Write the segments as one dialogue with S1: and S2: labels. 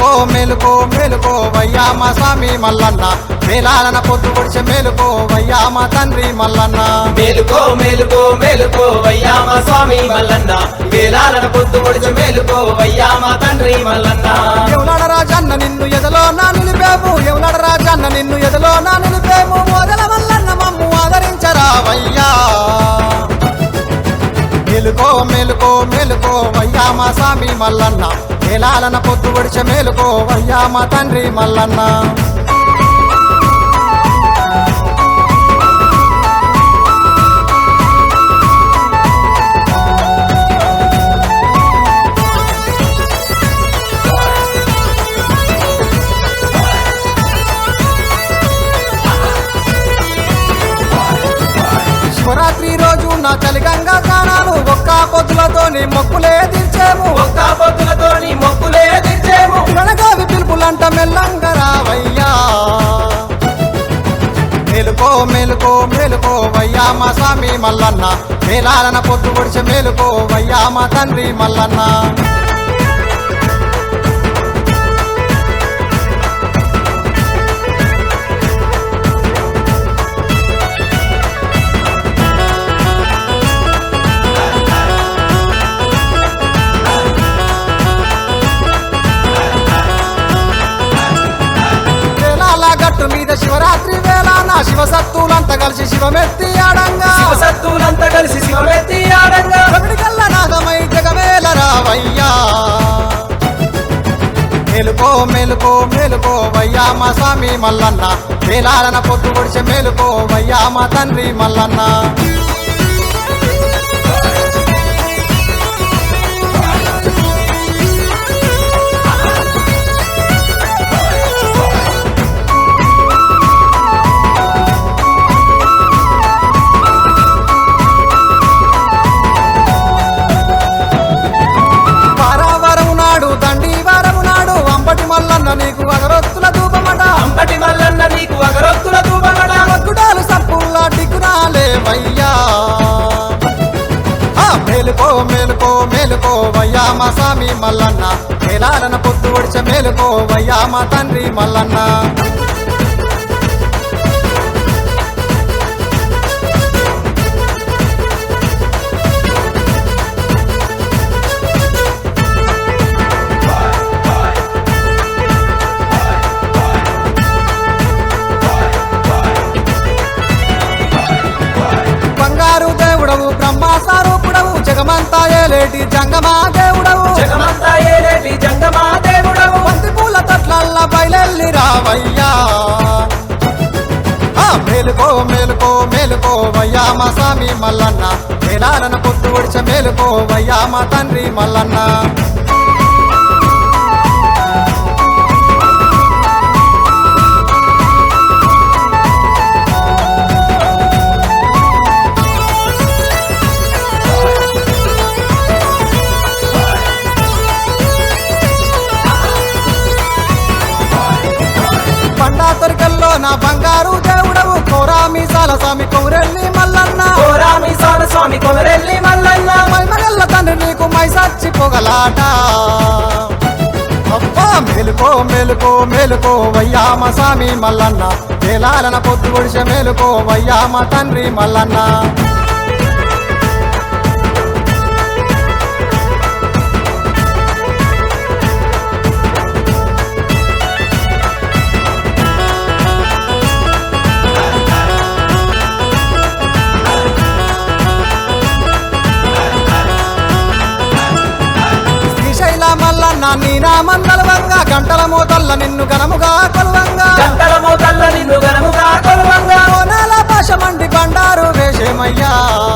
S1: మేలుకో మేలుకో మేలుకో వయ్యా మా స్వామి మల్లన్న వేలాలన పొద్దు పొడిచే మేలుకో వయ్యా మా తండ్రి మల్లన్న
S2: మేలుకో మేలుకో మేలుకో వయ్యా మా స్వామి మల్లన్న వేలాలన పొద్దు పొడిచి మేలుకో వయ్యా మా తండ్రి మల్లన్న
S1: ఎవలాడ రాజన్న నిన్ను ఎదలో నా నిలిపేము ఎవలాడ రాజన్న నిన్ను ఎదలో నా నిలిపేము మొదల మల్లన్న మమ్ము ఆదరించరావయ్యా మేలుకో మేలుకో మేలుకో వయ్యా మా స్వామి మల్లన్న వేలాలన పొద్దు పొడిచే మేలుకో వయ్యా మా తండ్రి మల్లన్న శివరాత్రి రోజు నా చలిగంగా స్నానాలు ఒక్క పొద్దులతోని మొక్కులే తీర్చేము
S2: ఒక్క పొద్దులతోని మొక్కులే తెచ్చేము
S1: గణగావి పిలుపులంట మెల్లంగా రావయ్యా మేలుకో మేలుకో మేలుకో వయ్యా మా స్వామి మల్లన్న వేలాలన పొద్దు పొడిచే మేలుకో వయ్యా మా తండ్రి మల్లన్న వేలాల గట్టు మీద శివరాత్రి వేళ నా శివసత్తులంతా కలిసి శివమెత్తి ఆడంగా
S2: శివసత్తులంతా కలిసి శివమెత్తి ఆడంగా
S1: కల్ల నాగమై జగమేల రావయ్యా మేలుకో మేలుకో మేలుకో వయ్యా మా స్వామి మల్లన్న వేలాలన పొద్దు పొడిచే మేలుకో వయ్యా మా తండ్రి మల్లన్న వారావరం నాడు దండి వారము నాడు అంబటి మల్లన్న నీకు అగరొత్తుల ధూపమట
S2: అంబటి మల్లన్న నీకు అగరొత్తుల తూపమడ
S1: గుడాలు సప్పుల్లా టికురాలే వయ్యా ఆ, మేలుకో మేలుకో మేలుకో వయ్యా మా స్వామి మల్లన్న వేలాలన పొద్దు ఒడిచే మేలుకో వయ్యా మా తండ్రి మల్లన్న బంగారు దేవుడవు బ్రహ్మ స్వరూపుడవు జగమంతా ఏలేటి జంగమా దేవుడవు
S2: జగమంతా ఏలేటి జంగమా దేవుడవు
S1: బంతి పూల తట్లల్లా బయలెల్లి రావయ్యా ఆ, మేలుకో మేలుకో మేలుకో వయ్యా మా స్వామి మల్లన్న వేలాలన పొద్దు ఒడిచే మేలుకో వయ్యా మా తండ్రి మల్లన్న పండా తొరికల్లో నా బంగారు దేవుడవు కోరా మీసాల స్వామి కౌరెల్లి మల్లన్న
S2: కోరామి సాల స్వామి కొమరెల్లి మల్లన్న
S1: మైమగల్ల తండ్రి నీకు మైసచ్చి పొగలాట అబ్బా మేలుకో మేలుకో మేలుకో వయ్యా మా స్వామి మల్లన్న వేలాలన పొద్దు ఒడిసే మేలుకో వయ్యా మా తండ్రి మల్లన్న శ్రీశైల మల్లన్న నీ నామందలవంగా గంటల మోతల్ల నిన్ను గనముగా కొలవంగా
S2: గంటల మోతల్ల నిన్ను గనముగా కొలవంగా
S1: కోనాల భాష మండి బండారు వేషమయ్యా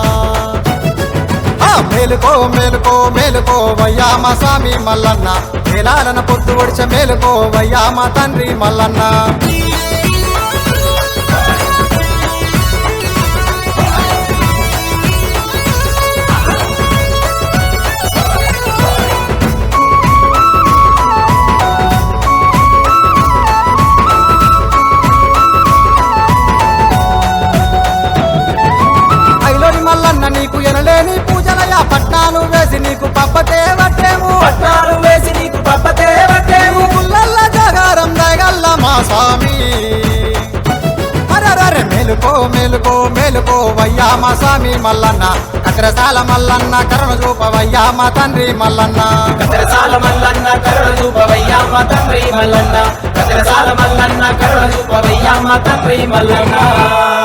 S1: ఆ, మేలుకో మేలుకో మేలుకో వయ్యా మా స్వామి మల్లన్న వేలాలన పొద్దు ఒడిచే మేలుకో వయ్యా మా తండ్రి మల్లన్న ఐలోని మల్లన్న నీకు ఎనలేని పూజలయ పట్నాలు వేసి నీకు పప్పతే వట్టేము
S2: పట్నాలు వేసి నీకు పప్పతే పట్టేము
S1: పుల్లల మా స్వామి మల్లన్న కత్రసాల మల్లన్న కరుణ చూపవయ్యా మా తండ్రి మల్లన్న
S2: కతిరసాల మల్లన్న కరుణ చూపవయ్యా మా తండ్రి మల్లన్న కతిరసాల మల్లన్న కరుణ చూపవయ్యా మా తండ్రి మల్లన్న